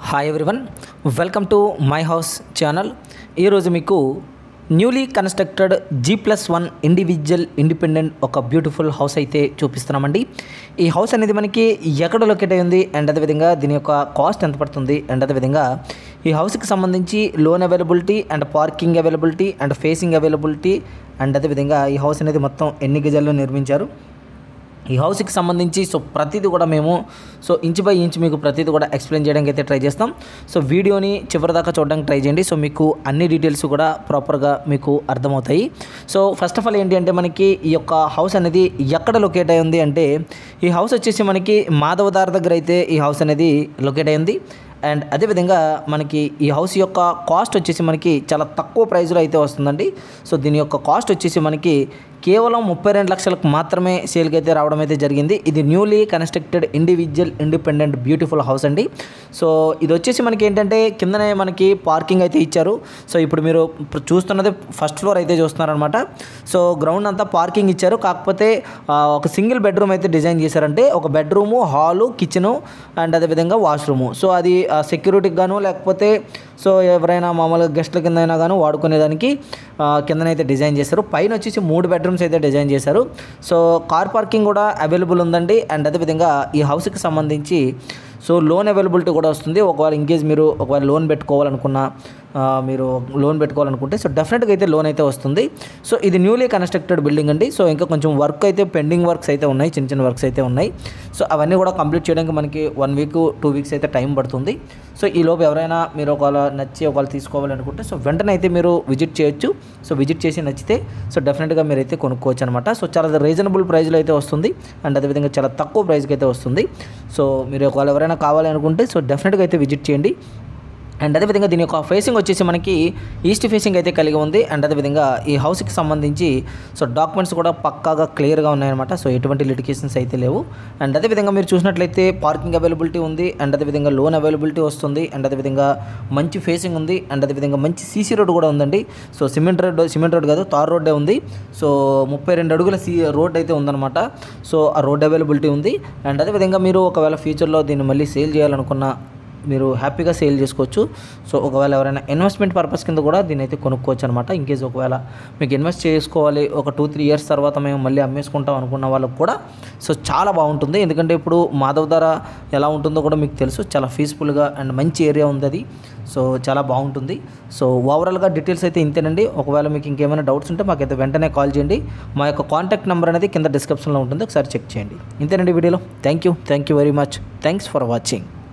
hi everyone welcome to my house channel ఈరోజు మీకు newly constructed G plus one individual independent ఒక beautiful house అయితే చూపిస్తున్నామండి ఈ హౌస్ అనేది మనకి ఎక్కడ లొకేట్ అయింది అండ్ అదేవిధంగా దీని యొక్క కాస్ట్ ఎంత పడుతుంది అండ్ అదేవిధంగా ఈ హౌస్కి సంబంధించి loan availability and parking availability and facing availability and అదేవిధంగా ఈ హౌస్ అనేది మొత్తం ఎన్ని గజాల్లో నిర్మించారు ఈ హౌస్కి సంబంధించి సో ప్రతిదీ కూడా మేము సో ఇంచ్ బై ఇంచ్ మీకు ప్రతిదీ కూడా ఎక్స్ప్లెయిన్ చేయడానికి అయితే ట్రై చేస్తాం సో వీడియోని చివరిదాకా చూడడానికి ట్రై చేయండి సో మీకు అన్ని డీటెయిల్స్ కూడా ప్రాపర్గా మీకు అర్థమవుతాయి సో ఫస్ట్ ఆఫ్ ఆల్ ఏంటి అంటే మనకి ఈ యొక్క హౌస్ అనేది ఎక్కడ లొకేట్ అయి ఉంది అంటే ఈ హౌస్ వచ్చేసి మనకి మాధవదార్ దగ్గర అయితే ఈ హౌస్ అనేది లొకేట్ అయింది అండ్ అదేవిధంగా మనకి ఈ హౌస్ యొక్క కాస్ట్ వచ్చేసి మనకి చాలా తక్కువ ప్రైస్లో అయితే వస్తుందండి సో దీని యొక్క కాస్ట్ వచ్చేసి మనకి కేవలం ముప్పై రెండు లక్షలకు మాత్రమే సేల్కి అయితే రావడం అయితే జరిగింది ఇది newly constructed individual independent beautiful house అండి సో ఇది వచ్చేసి మనకి ఏంటంటే కిందనే మనకి పార్కింగ్ అయితే ఇచ్చారు సో ఇప్పుడు మీరు ఇప్పుడు చూస్తున్నది ఫస్ట్ ఫ్లోర్ అయితే చూస్తున్నారనమాట సో గ్రౌండ్ అంతా పార్కింగ్ ఇచ్చారు కాకపోతే ఆ, ఒక సింగిల్ బెడ్రూమ్ అయితే డిజైన్ చేశారంటే ఒక బెడ్రూము హాలు కిచెను అండ్ అదేవిధంగా వాష్రూము సో అది సెక్యూరిటీకి గాను లేకపోతే సో ఎవరైనా మామూలుగా గెస్ట్ల కింద అయినా కానీ వాడుకునేదానికి ఆ, కిందనైతే డిజైన్ చేశారు పైన వచ్చేసి మూడు బెడ్రూమ్స్ అయితే డిజైన్ చేశారు సో కార్ పార్కింగ్ కూడా అవైలబుల్ ఉందండి అండ్ అదేవిధంగా ఈ హౌస్కి సంబంధించి సో లోన్ అవైలబిలిటీ కూడా వస్తుంది ఒకవేళ ఇన్కేస్ మీరు ఒకవేళ లోన్ పెట్టుకోవాలనుకున్నా ఆ, మీరు లోన్ పెట్టుకోవాలనుకుంటే సో డెఫినెట్గా అయితే లోన్ అయితే వస్తుంది సో ఇది న్యూలీ కన్స్ట్రక్టెడ్ బిల్డింగ్ అండి సో ఇంకా కొంచెం వర్క్ అయితే పెండింగ్ వర్క్స్ అయితే ఉన్నాయి చిన్న చిన్న వర్క్స్ అయితే ఉన్నాయి సో అవన్నీ కూడా కంప్లీట్ చేయడానికి మనకి వన్ వీక్ టూ వీక్స్ అయితే టైం పడుతుంది సో ఈ లోపు ఎవరైనా మీరు ఒకవేళ నచ్చి ఒకవేళ తీసుకోవాలనుకుంటే సో వెంటనే అయితే మీరు విజిట్ చేయొచ్చు సో విజిట్ చేసి నచ్చితే సో డెఫినెట్గా మీరు అయితే కొనుక్కోవచ్చు అనమాట సో చాలా రీజనబుల్ ప్రైస్లో అయితే వస్తుంది అండ్ అదేవిధంగా చాలా తక్కువ ప్రైస్కి అయితే వస్తుంది సో మీరు ఒకవేళ ఎవరైనా కావాలి అనుకుంటే సో డెఫినెట్గా అయితే విజిట్ చేయండి అండ్ అదేవిధంగా దీని యొక్క ఫేసింగ్ వచ్చేసి మనకి ఈస్ట్ ఫేసింగ్ అయితే కలిగి ఉంది అండ్ అదేవిధంగా ఈ హౌస్కి సంబంధించి సో డాక్యుమెంట్స్ కూడా పక్కాగా క్లియర్గా ఉన్నాయన్నమాట సో ఎటువంటి లిటికేషన్స్ అయితే లేవు అండ్ అదేవిధంగా మీరు చూసినట్లయితే పార్కింగ్ అవైలబిలిటీ ఉంది అండ్ అదేవిధంగా లోన్ అవైలబిలిటీ వస్తుంది అండ్ అదేవిధంగా మంచి ఫేసింగ్ ఉంది అండ్ అదేవిధంగా మంచి సీసీ రోడ్ కూడా ఉందండి so cement road cement road కాదు తార్ రోడ్డే ఉంది సో ముప్పై రెండు అడుగుల సీ రోడ్ అయితే ఉందన్నమాట సో ఆ రోడ్ అవైలబిలిటీ ఉంది అండ్ అదేవిధంగా మీరు ఒకవేళ ఫ్యూచర్లో దీన్ని మళ్ళీ సేల్ చేయాలనుకున్న మీరు హ్యాపీగా సేల్ చేసుకోవచ్చు సో ఒకవేళ ఎవరైనా ఇన్వెస్ట్మెంట్ పర్పస్ కింద కూడా దీన్ని అయితే కొనుక్కోవచ్చు అనమాట ఇన్కేస్ ఒకవేళ మీకు ఇన్వెస్ట్ చేసుకోవాలి ఒక టూ త్రీ ఇయర్స్ తర్వాత మేము మళ్ళీ అమ్మేసుకుంటాం అనుకున్న వాళ్ళకి కూడా సో చాలా బాగుంటుంది ఎందుకంటే ఇప్పుడు మాధవ్ ధర ఎలా ఉంటుందో కూడా మీకు తెలుసు చాలా పీస్ఫుల్గా అండ్ మంచి ఏరియా ఉంది అది సో చాలా బాగుంటుంది సో ఓవరాల్గా డీటెయిల్స్ అయితే ఇంతేనండి ఒకవేళ మీకు ఇంకేమైనా డౌట్స్ ఉంటే మాకైతే వెంటనే కాల్ చేయండి మా యొక్క కాంటాక్ట్ నెంబర్ అనేది కింద డిస్క్రిప్షన్లో ఉంటుంది ఒకసారి చెక్ చేయండి ఇంతేనండి వీడియోలో thank you thank you very much thanks for watching